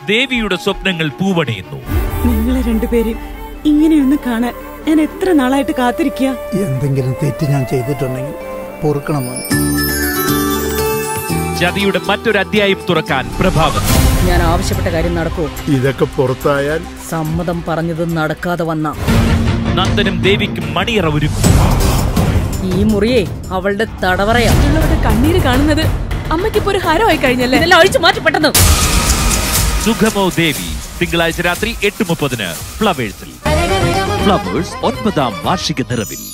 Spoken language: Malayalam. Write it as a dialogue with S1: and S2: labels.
S1: ദേവിയുടെ സ്വപ്നങ്ങൾ പൂവണിയുന്നു
S2: നിങ്ങളെ രണ്ടുപേരും ഇങ്ങനെയൊന്ന് കാണാൻ ഞാൻ എത്ര നാളായിട്ട് കാത്തിരിക്കുക
S3: എന്തെങ്കിലും തെറ്റ് ഞാൻ ചെയ്തിട്ടുണ്ടെങ്കിൽ പൊറുക്കണം മോനെ
S1: ചതിയുടെ മറ്റൊരു അധ്യായം തുറക്കാൻ പ്രഭാവം
S4: ഞാൻ ആവശ്യപ്പെട്ട കാര്യം നടക്കുമോ
S3: ഇതൊക്കെ പുറത്തായാൽ
S4: സമ്മതം പറഞ്ഞത് നടക്കാതെ വന്ന
S1: നന്ദനും ദേവിക്കും മണിയറ ഒരുക്കും
S4: ഈ മുറിയെ അവളുടെ തടവറയാ
S5: മറ്റുള്ളവരുടെ കണ്ണീര് കാണുന്നത് അമ്മയ്ക്കിപ്പോ ഒരു ഹരമായി കഴിഞ്ഞല്ലേ
S4: ഇതെല്ലാം അഴിച്ചു മാറ്റി പെട്ടെന്ന്
S1: സുഖമോ ദേവി തിങ്കളാഴ്ച രാത്രി എട്ട് മുപ്പതിന് ഫ്ലവേഴ്സിൽ ഫ്ലവേഴ്സ് ഒൻപതാം വാർഷിക നിറവിൽ